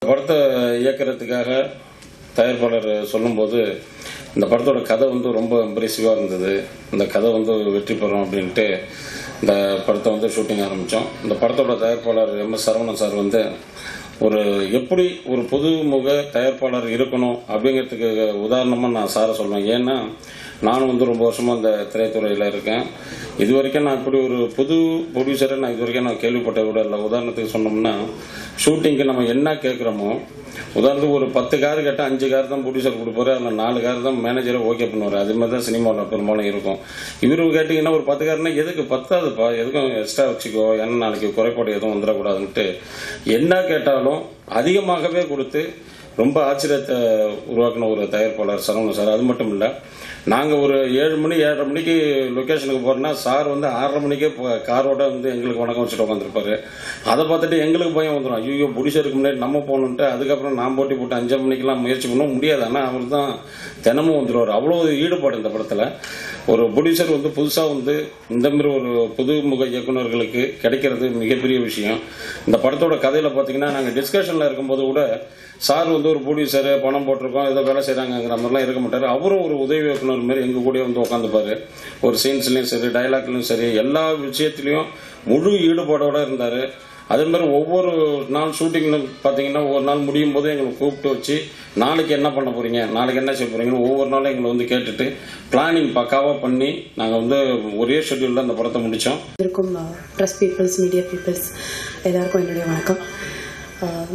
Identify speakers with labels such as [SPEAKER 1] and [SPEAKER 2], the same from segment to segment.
[SPEAKER 1] படத்தை இயக்கிறதுக்காக தயாரிப்பாளர் சொல்லும்போது இந்த படத்தோட கதை வந்து ரொம்ப இம்ப்ரெசிவாக இருந்தது இந்த கதை வந்து வெற்றி பெறும் அப்படின்ட்டு இந்த படத்தை வந்து ஷூட்டிங் ஆரம்பித்தோம் இந்த படத்தோட தயாரிப்பாளர் எம் எஸ் சரவணன் சார் வந்து ஒரு எப்படி ஒரு புதுமுக தயாரிப்பாளர் இருக்கணும் அப்படிங்கிறதுக்கு உதாரணமாக நான் சாரை சொல்லுவேன் ஏன்னா நானும் வந்து ரொம்ப வருஷமாக இந்த திரைத்துறையில் இருக்கேன் இது வரைக்கும் நான் இப்படி ஒரு புது ப்ரொடியூசரை நான் இது வரைக்கும் நான் கேள்விப்பட்ட விட இல்லை உதாரணத்துக்கு சொன்னோம்னா ஷூட்டிங்க்கு நம்ம என்ன கேட்குறோமோ உதாரணத்துக்கு ஒரு பத்து கார் கேட்டால் அஞ்சு கார் தான் ப்ரொடியூசர் கொடுப்பாரு அதில் நாலு கார் தான் மேனேஜரை ஓகே பண்ணுவார் அது மாதிரி தான் சினிமாவில் பெரும்பாலும் இருக்கும் இவரு கேட்டிங்கன்னா ஒரு பத்து கார்னா எதுக்கு பத்தாதுப்பா எதுக்கும் எக்ஸ்ட்ரா வச்சுக்கோ ஏன்னா நாளைக்கு குறைபாடு எதுவும் வந்துடக்கூடாதுன்ட்டு என்ன கேட்டாலும் அதிகமாகவே கொடுத்து ரொம்ப ஆச்சரியத்தை உருவாக்கின ஒரு தயாரிப்பாளர் சரவணன் சார் அது மட்டும் இல்லை நாங்கள் ஒரு ஏழு மணி ஏழரை மணிக்கு லொக்கேஷனுக்கு போகிறோன்னா சார் வந்து ஆறரை மணிக்கே போ- காரோட வந்து எங்களுக்கு வணக்கம் வச்சுட்டு உட்காந்துருப்பாரு அதை பார்த்துட்டு எங்களுக்கு பயம் வந்துடும் ஐயோ புடிச்சருக்கு முன்னாடி நம்ம போகணுன்ட்டு அதுக்கப்புறம் நான் போட்டி போட்டு அஞ்சரை மணிக்கெல்லாம் முயற்சி பண்ண முடியாது ஆனால் அவர் தான் தினமும் வந்துடுவார் அவ்வளோ ஈடுபாடு இந்த படத்தில் ஒரு ப்ரொடியூசர் வந்து புதுசாக வந்து இந்த மாதிரி ஒரு புதுமுக இயக்குனர்களுக்கு கிடைக்கிறது மிகப்பெரிய விஷயம் இந்த படத்தோட கதையில் பார்த்தீங்கன்னா நாங்கள் டிஸ்கஷனில் இருக்கும்போது கூட சார் வந்து ஒரு ப்ரொடியூசர் பணம் போட்டிருக்கோம் ஏதோ வேலை செய்கிறாங்கிற மாதிரிலாம் இருக்க மாட்டார் அவரும் ஒரு உதவி இயக்குனர் மாதிரி எங்கள் கூட வந்து உட்காந்துப்பாரு ஒரு சீன்ஸ்லையும் சரி டைலாக்லையும் சரி எல்லா விஷயத்துலையும் முழு ஈடுபாடோட இருந்தார் அதே மாதிரி ஒவ்வொரு நாள் ஷூட்டிங்னு பார்த்தீங்கன்னா ஒவ்வொரு நாள் முடியும் போது எங்களை கூப்பிட்டு வச்சு நாளைக்கு என்ன பண்ண போறீங்க நாளைக்கு என்ன செய்ய போறீங்கன்னு ஒவ்வொரு நாளும் எங்களை வந்து கேட்டுட்டு பிளானிங் பக்காவாக பண்ணி நாங்கள் வந்து ஒரே ஷெட்யூலில் அந்த படத்தை முடித்தோம்
[SPEAKER 2] இருக்கும் ப்ரெஸ் பீப்புள்ஸ் மீடியா பீப்புள்ஸ் எல்லாருக்கும் என்னுடைய வணக்கம் அஹ்,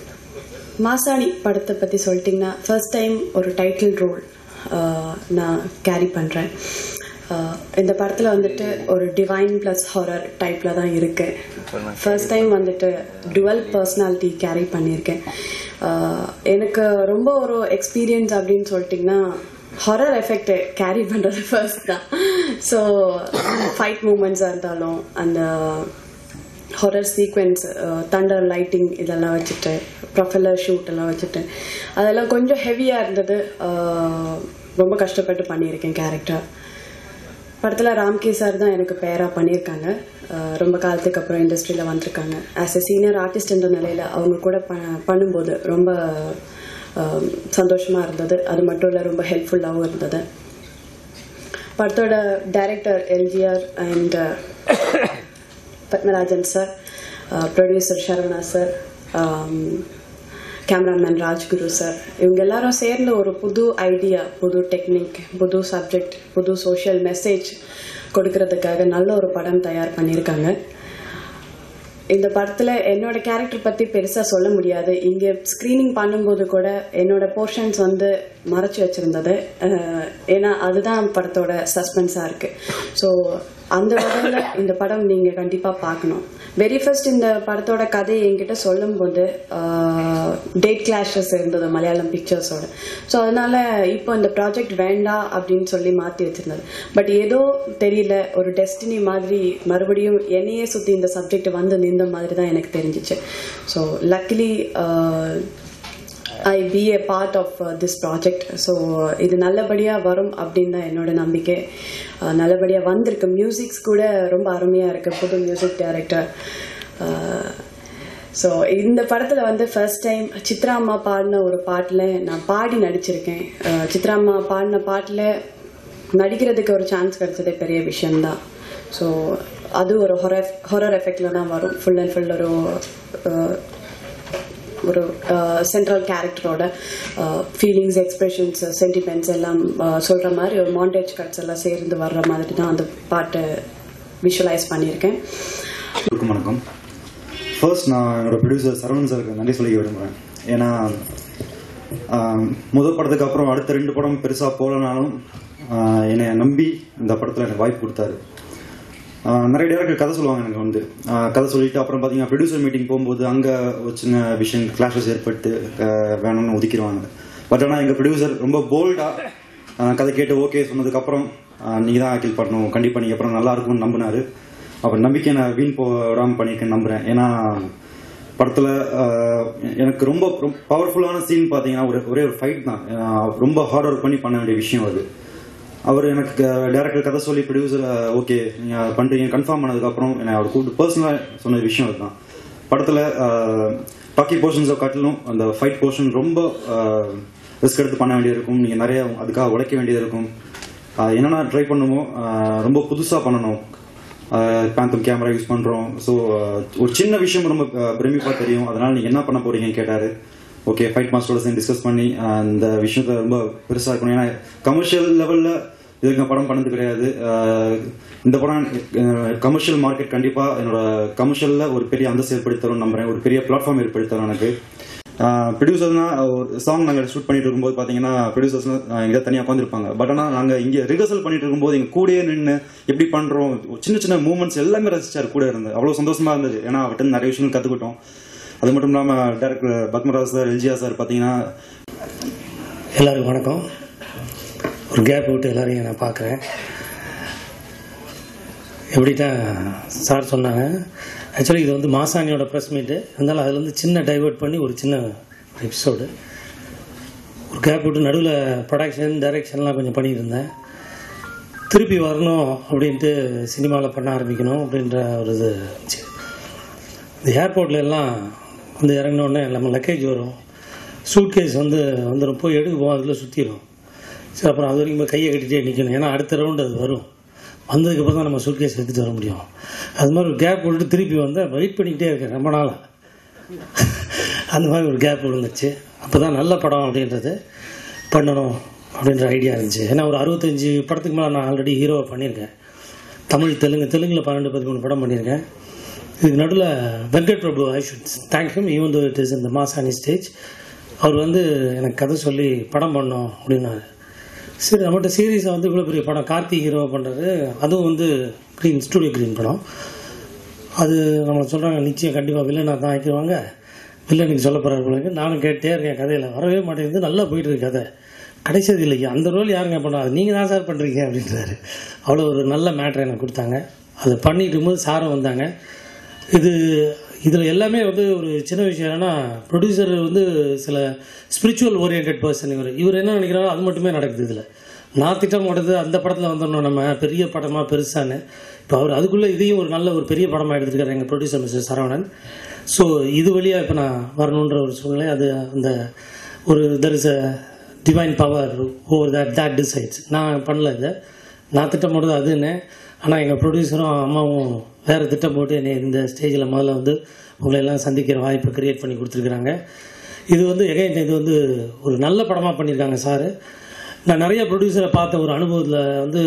[SPEAKER 2] மாசாணி படத்தை பற்றி சொல்லிட்டிங்கன்னா ஃபர்ஸ்ட் டைம் ஒரு டைட்டில் ரோல் நான் கேரி பண்ணுறேன் இந்த படத்தில் வந்துட்டு ஒரு டிவைன் ப்ளஸ் ஹாரர் டைப்பில் தான் இருக்கேன் ஃபர்ஸ்ட் டைம் வந்துட்டு டுவல் பர்சனாலிட்டி கேரி பண்ணியிருக்கேன் அஹ், எனக்கு ரொம்ப ஒரு எக்ஸ்பீரியன்ஸ் அப்படின்னு சொல்லிட்டிங்கன்னா ஹாரர் எஃபெக்ட் கேரி பண்ணுறது ஃபர்ஸ்ட் தான் ஸோ ஃபைட் மூமெண்ட்ஸாக இருந்தாலும் அந்த ஹாரர் சீக்வென்ஸ் தண்டர் லைட்டிங் இதெல்லாம் வச்சுட்டு ப்ரொஃபலர் ஷூட் எல்லாம் வச்சுட்டு அதெல்லாம் கொஞ்சம் ஹெவியாக இருந்தது அஹ், ரொம்ப கஷ்டப்பட்டு பண்ணியிருக்கேன் கேரக்டர் படத்தில் ராம்கே சார் தான் எனக்கு பேராக பண்ணியிருக்காங்க அஹ், ரொம்ப காலத்துக்கு அப்புறம் இண்டஸ்ட்ரியில் வந்திருக்காங்க ஆஸ் எ சீனியர் ஆர்டிஸ்ட்ன்ற நிலையில் அவங்க கூட ப பண்ணும்போது ரொம்ப அஹ், சந்தோஷமா இருந்தது அது மட்டும் இல்லை ரொம்ப ஹெல்ப்ஃபுல்லாகவும் இருந்தது படத்தோட director LGR and Padmarajan sir producer Saravana sir cameraman Rajguru sir இவங்க எல்லாரும் சேர்ந்து ஒரு புது ஐடியா புது டெக்னிக் புது சப்ஜெக்ட் புது சோஷியல் மெசேஜ் கொடுக்கறதுக்காக நல்ல ஒரு படம் தயார் பண்ணியிருக்காங்க இந்த படத்தில் என்னோட கேரக்டர் பற்றி பெருசாக சொல்ல முடியாது இங்கே ஸ்க்ரீனிங் பண்ணும்போது கூட என்னோட போர்ஷன்ஸ் வந்து மறைச்சு வச்சுருந்தது அஹ், ஏன்னா அதுதான் படத்தோட சஸ்பென்ஸாக இருக்குது ஸோ அந்த வகையில் இந்த படம் நீங்கள் கண்டிப்பாக பார்க்கணும் வெரி ஃபர்ஸ்ட் இந்த படத்தோட கதை என்கிட்ட சொல்லும்போது டேட் கிளாஷஸ் இருந்தது மலையாளம் பிக்சர்ஸோட ஸோ அதனால இப்போ இந்த ப்ராஜெக்ட் வேண்டாம் அப்படின்னு சொல்லி மாற்றி வச்சிருந்தது பட் ஏதோ தெரியல ஒரு டெஸ்டினி மாதிரி மறுபடியும் என்னையே சுற்றி இந்த சப்ஜெக்ட் வந்து நின்ற மாதிரி தான் எனக்கு தெரிஞ்சிச்சு so luckily I be a part of this project so இது நல்லபடியாக வரும் அப்படின்னு தான் என்னோட நம்பிக்கை அஹ், நல்லபடியாக வந்திருக்கு மியூசிக்ஸ் கூட ரொம்ப அருமையாக இருக்குது புது மியூசிக் டைரக்டர் ஸோ இந்த படத்தில் வந்து ஃபர்ஸ்ட் டைம் சித்ரா அம்மா பாடின ஒரு பாட்டில் நான் பாடி நடிச்சிருக்கேன் அஹ், சித்ரா அம்மா பாடின பாட்டில் நடிக்கிறதுக்கு ஒரு சான்ஸ் கிடைச்சதே பெரிய விஷயம்தான் ஸோ அது ஒரு ஹொரர் ஹொரர் எஃபெக்டில் தான் வரும் ஃபுல் அண்ட் ஃபுல் ஒரு அஹ், ஒரு சென்ட்ரல் கேரக்டரோட ஃபீலிங்ஸ் எக்ஸ்பிரஷன்ஸ் சென்டிமெண்ட்ஸ் எல்லாம் சொல்கிற மாதிரி ஒரு மாண்டேஜ் கட்ஸ் எல்லாம் சேர்ந்து வர்ற மாதிரி தான் அந்த பாட்டை விஷுவலைஸ் பண்ணியிருக்கேன்
[SPEAKER 3] வணக்கம் வணக்கம் ஃபர்ஸ்ட் நான் என்னோட ப்ரொடியூசர் சரவணன் சாருக்கு நன்றி சொல்லிக்க விரும்புகிறேன் ஏன்னா ஆஹ், முதல் படத்துக்கு அப்புறம் அடுத்த ரெண்டு படம் பெருசாக போகலனாலும் ஆஹ், என்னை நம்பி இந்த படத்தில் எனக்கு வாய்ப்பு கொடுத்தாரு ஆஹ், நிறைய டேரக்டர் கதை சொல்லுவாங்க எனக்கு வந்து ஆஹ், கதை சொல்லிட்டு அப்புறம் பார்த்தீங்கன்னா ப்ரொடியூசர் மீட்டிங் போகும்போது அங்கே ஒரு சின்ன விஷயம் கிளாஷஸ் ஏற்பட்டு ஆஹ், வேணும்னு ஒதுக்கிடுவாங்க பட் ஆனால் எங்கள் ப்ரொடியூசர் ரொம்ப போல்டாக கதை கேட்டு ஓகே சொன்னதுக்கப்புறம் நீங்கள் தான் ஆக்கில் பண்ணணும் கண்டிப்பாக நீங்கள் அப்புறம் நல்லா இருக்கும்னு நம்பினாரு அவர் நம்பிக்கை நான் வீண் போடாமல் பண்ணியிருக்கேன்னு நம்புகிறேன் ஏன்னா படத்தில் எனக்கு ரொம்ப பவர்ஃபுல்லான சீன் பார்த்தீங்கன்னா ஒரு ஒரே ஒரு ஃபைட் தான் ஆஹ், ரொம்ப ஹார்ட் ஒர்க் பண்ணி பண்ண வேண்டிய விஷயம் அது அவர் எனக்கு டேரக்டர் கதை சொல்லி ப்ரொடியூசர் ஓகே நீங்கள் பண்ணுறீங்க கன்ஃபார்ம் பண்ணதுக்கப்புறம் என்னை அவர் கூப்பிட்டு பர்சனலாக சொன்ன விஷயம் அதுதான் படத்தில் டாக்கி போர்ஷன்ஸை காட்டிலும் அந்த ஃபைட் போர்ஷன் ரொம்ப ரிஸ்க் எடுத்து பண்ண வேண்டியிருக்கும் நீங்கள் நிறைய அதுக்காக உழைக்க வேண்டியது இருக்கும் ஆஹ் என்னென்ன ட்ரை பண்ணுமோ ஆஹ் ரொம்ப புதுசாக பண்ணணும் பேந்தம் கேமரா யூஸ் பண்ணுறோம் ஸோ ஒரு சின்ன விஷயம் ரொம்ப பிரமிப்பாக தெரியும் அதனால் நீங்கள் என்ன பண்ண போறீங்கன்னு கேட்டார் ஓகே ஃபைட் மாஸ்டரோட சேர்ந்து டிஸ்கஸ் பண்ணி ஆஹ் அந்த விஷயத்தை ரொம்ப பெருசாக இருக்கணும் ஏன்னா கமர்ஷியல் லெவலில் இதுக்கு படம் பண்ணது கிடையாது ஆஹ் இந்த படம் கமர்ஷியல் மார்க்கெட் கண்டிப்பாக என்னோட கமர்ஷியலில் ஒரு பெரிய அந்தஸ்து ஏற்படுத்தி தரும் நம்புறேன் ஒரு பெரிய பிளாட்ஃபார்ம் ஏற்படுத்தி தரும் எனக்கு ப்ரொடியூசர்னா ஒரு சாங் நாங்கள் ஷூட் பண்ணிட்டு இருக்கும்போது பார்த்தீங்கன்னா ப்ரொடியூசர்ஸ் எங்கே தனியாக உட்காந்துருப்பாங்க பட் ஆனால் நாங்கள் இங்கே ரிஹர்சல் பண்ணிட்டு இருக்கும்போது எங்கள் கூடயே நின்று எப்படி பண்ணுறோம் சின்ன சின்ன மூமெண்ட்ஸ் எல்லாமே ரசிச்சார் கூட இருந்து அவ்வளோ சந்தோஷமா இருந்தது ஏன்னா அவர்கிட்ட நிறைய விஷயங்கள் கற்றுக்கிட்டோம் அது மட்டும் இல்லாமல் director Padmaraj sir LGR sir பார்த்தீங்கன்னா
[SPEAKER 4] எல்லாருக்கும் வணக்கம் ஒரு கேப் விட்டு எல்லாரையும் நான் பார்க்குறேன் எப்படிட்டா சார் சொன்னாங்க ஆக்சுவலி இது வந்து மாசாணியோட ப்ரெஸ் மீட்டு இருந்தாலும் அதில் வந்து சின்ன டைவர்ட் பண்ணி ஒரு சின்ன எபிசோடு ஒரு கேப் விட்டு நடுவில் ப்ரொடக்ஷன் டைரக்ஷன்லாம் கொஞ்சம் பண்ணிட்டு இருந்தேன் திருப்பி வரணும் அப்படின்ட்டு சினிமாவில் பண்ண ஆரம்பிக்கணும் அப்படின்ற ஒரு இது இருந்துச்சு இந்த ஏர்போர்ட்ல எல்லாம் வந்து இறங்கின உடனே நம்ம லக்கேஜ் வரும் சூட் கேஸ் வந்து வந்துடும் போய் எடுக்குவோம் அதில் சுற்றிடும் சரி அப்புறம் அது வரைக்கும் போய் கையை கட்டிட்டே நிற்கணும் ஏன்னா அடுத்த ரவுண்டு அது வரும் வந்ததுக்கப்புறம் தான் நம்ம சூட் கேஸ் எடுத்துகிட்டு வர முடியும் அது மாதிரி ஒரு கேப் விட்டுட்டு திருப்பி வந்து வெயிட் பண்ணிக்கிட்டே இருக்கேன் ரொம்ப நாளாக அந்த மாதிரி ஒரு கேப் விழுந்துச்சு அப்போ தான் நல்ல படம் அப்படின்றது பண்ணணும் அப்படின்ற ஐடியா இருந்துச்சு ஏன்னா ஒரு அறுபத்தஞ்சு படத்துக்கு மேலே நான் ஆல்ரெடி ஹீரோவை பண்ணியிருக்கேன் தமிழ் தெலுங்கு தெலுங்கில் பன்னெண்டு பதிமூணு படம் பண்ணியிருக்கேன் இதுக்கு நடுவில் Venkat Prabhu I should thank him even though it is இந்த மாசானி ஸ்டேஜ் அவர் வந்து எனக்கு கதை சொல்லி படம் பண்ணோம் அப்படின்னாரு சரி நம்மகிட்ட சீரியஸாக வந்து இவ்வளோ பெரிய படம் கார்த்தி ஹீரோ பண்ணுறாரு அதுவும் வந்து க்ரீன் ஸ்டூடியோ க்ரீன் படம் அது நம்ம சொல்கிறாங்க நிச்சயம் கண்டிப்பாக வில்லனாக தான் ஆக்கிடுவாங்க வில்லனுக்கு சொல்ல போகிறாரு நானும் கேட்டே இருக்கேன் கதையில் வரவே மாட்டேங்குது நல்லா போயிட்டு இருக்கு கதை கடைசியது இல்லையா அந்த ரோல் யாருங்க பண்ணா அது நீங்கள் தான் சார் பண்ணுறீங்க அப்படின்றாரு அவ்வளோ ஒரு நல்ல மேட்ரை எனக்கு கொடுத்தாங்க அதை பண்ணிட்டு இருக்கும்போது சாரும் வந்தாங்க இது இதில் எல்லாமே வந்து ஒரு சின்ன விஷயம் என்னன்னா ப்ரொடியூசர் வந்து சில ஸ்பிரிச்சுவல் ஓரியன்ட் பர்சன் இவர் இவர் என்ன நினைக்கிறாரோ அது மட்டுமே நடக்குது இதில் நான் திட்டம் போட்டது அந்த படத்தில் வந்துடணும் நம்ம பெரிய படமாக பெருசான்னு இப்போ அவர் அதுக்குள்ளே இதையும் ஒரு நல்ல ஒரு பெரிய படமாக எடுத்திருக்காரு எங்கள் ப்ரொடியூசர் மிஸ்டர் சரவணன் ஸோ இது வழியாக இப்போ நான் வரணுன்ற ஒரு சூழ்நிலை அது அந்த ஒரு there is a divine power over that that decides நான் பண்ணல இதை நான் திட்டம் போட்டது அதுன்னு ஆனால் எங்கள் ப்ரொடியூசரும் அம்மாவும் வேறு திட்டம் போட்டு என்னை இந்த ஸ்டேஜில் முதல்ல வந்து உங்களை எல்லாம் சந்திக்கிற வாய்ப்பை கிரியேட் பண்ணி கொடுத்துருக்குறாங்க இது வந்து எகைன் இது வந்து ஒரு நல்ல படமாக பண்ணியிருக்காங்க சார் நான் நிறைய ப்ரொடியூசரை பார்த்த ஒரு அனுபவத்தில் வந்து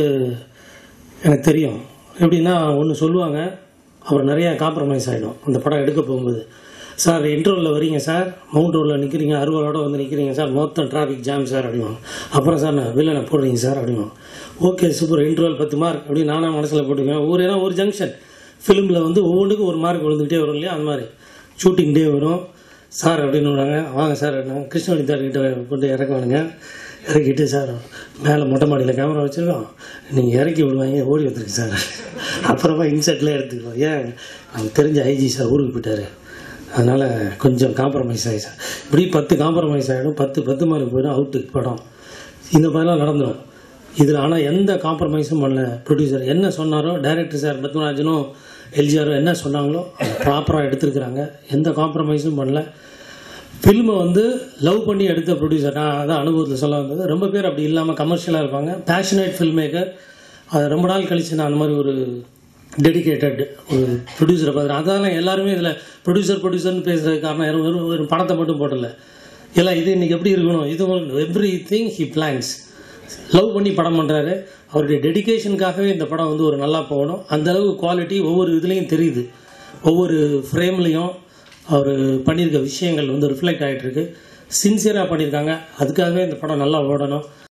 [SPEAKER 4] எனக்கு தெரியும் எப்படின்னா ஒன்று சொல்லுவாங்க அப்புறம் நிறையா காம்ப்ரமைஸ் ஆகிடும் அந்த படம் எடுக்க போகும்போது சார் இன்டர்வலில் வரீங்க சார் மவுண்ட் ரோடில் நிற்கிறீங்க அறுவலோட வந்து நிற்கிறீங்க சார் மொத்தம் டிராஃபிக் ஜாம் சார் அப்படிவாங்க அப்புறம் சார் நான் வில்லனை போடுறீங்க சார் அப்படிவாங்க ஓகே சூப்பர் இன்டர்வல் பத்து மார்க் அப்படின்னு நானாக மனசில் போட்டுக்குவேன் ஒரு ஏன்னா ஒரு ஜங்ஷன் ஃபிலிமில் வந்து ஒவ்வொன்றுக்கும் ஒரு மார்க் விழுந்துக்கிட்டே வரும் இல்லையா அந்த மாதிரி ஷூட்டிங் டே வரும் சார் அப்படின்னு விடுறாங்க வாங்க சார் நான் கிருஷ்ணவடி சார்கிட்ட கொண்டு இறக்குவானுங்க இறக்கிட்டு சார் மேலே மொட்டை மாடியில் கேமரா வச்சுருக்கோம் நீங்கள் இறக்கி விடுவாங்க ஓடி வந்துருக்கு சார் அப்புறமா இன்செட்டில் எடுத்துக்குவோம் ஏன் நமக்கு தெரிஞ்ச ஐஜி சார் ஊருக்கு போயிட்டாரு அதனால் கொஞ்சம் காம்ப்ரமைஸ் ஆகி சார் இப்படி பத்து காம்ப்ரமைஸ் ஆகிடும் பத்து பத்து மார்க் போயிடும் அவுட்டு படம் இந்த மாதிரிலாம் நடந்துடும் இதில் ஆனால் எந்த காம்ப்ரமைஸும் பண்ணல ப்ரொடியூசர் என்ன சொன்னாரோ டைரக்டர் சார் பத்மராஜனும் எல்ஜிஆரும் என்ன சொன்னாங்களோ அதை ப்ராப்பராக எடுத்திருக்கிறாங்க எந்த காம்ப்ரமைஸும் பண்ணல ஃபில்மை வந்து லவ் பண்ணி எடுத்த ப்ரொடியூசர் நான் அதான் அனுபவத்தில் சொல்ல வந்தது ரொம்ப பேர் அப்படி இல்லாமல் கமர்ஷியலாக இருப்பாங்க பேஷனேட் ஃபில்ம் மேக்கர் அது ரொம்ப நாள் கழிச்சு நான் அந்த மாதிரி ஒரு டெடிகேட்டட் ஒரு ப்ரொடியூசரை பார்த்துறேன் அதனால எல்லாருமே இதில் ப்ரொடியூசர் ப்ரொடியூசர்னு பேசுறதுக்கு காரணம் யாரும் வெறும் வெறும் படத்தை மட்டும் போடல எல்லாம் இது இன்னைக்கு எப்படி இருக்கணும் இது everything he plans love பண்ணி படம் பண்ணுறாரு அவருடைய டெடிகேஷனுக்காகவே இந்த படம் வந்து ஒரு நல்லா போகணும் அந்த அளவு குவாலிட்டி ஒவ்வொரு இதுலேயும் தெரியுது ஒவ்வொரு ஃப்ரேம்லேயும் அவர் பண்ணியிருக்க விஷயங்கள் வந்து ரிஃப்ளெக்ட் ஆகிட்டு இருக்கு சின்சியராக பண்ணியிருக்காங்க அதுக்காகவே இந்த படம் நல்லா ஓடணும்